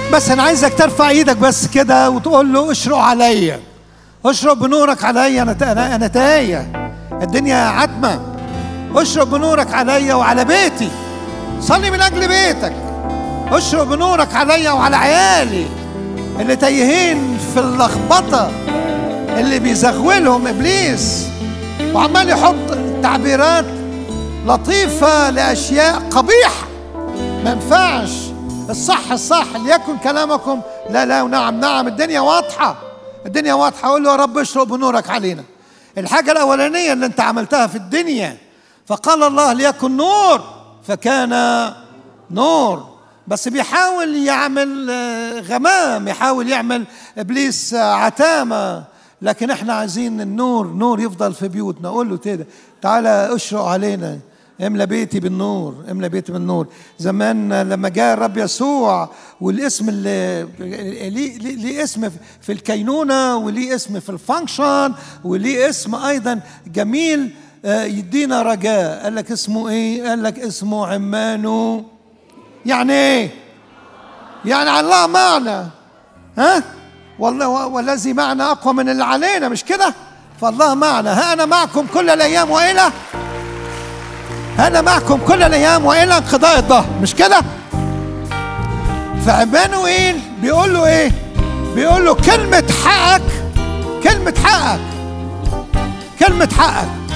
بس انا عايزك ترفع ايدك بس كده وتقول له اشرق عليا اشرق بنورك عليا انا انا انا تايه الدنيا عتمه اشرق بنورك عليا وعلى بيتي صلي من اجل بيتك اشرق بنورك عليا وعلى عيالي اللي تايهين في اللخبطه اللي بيزغولهم ابليس وعمال يحط تعبيرات لطيفه لاشياء قبيحه ما ينفعش الصح الصح ليكن كلامكم لا لا ونعم نعم الدنيا واضحه الدنيا واضحه قول له يا رب اشرق بنورك علينا الحاجه الاولانيه اللي انت عملتها في الدنيا فقال الله ليكن نور فكان نور بس بيحاول يعمل غمام يحاول يعمل ابليس عتامه لكن احنا عايزين النور نور يفضل في بيوتنا قول له كده تعالى اشرق علينا املى بيتي بالنور املى بيتي بالنور زمان لما جاء الرب يسوع والاسم اللي ليه, ليه اسم في الكينونه وليه اسم في الفانكشن وليه اسم ايضا جميل يدينا رجاء قال لك اسمه ايه قال لك اسمه عمانو يعني ايه يعني الله معنا ها والله والذي معنا اقوى من اللي علينا مش كده فالله معنا ها انا معكم كل الايام والى انا معكم كل الايام والى انقضاء الظهر مش كده فعمانوئيل بيقول له ايه بيقول له كلمة حقك كلمة حقك كلمة حقك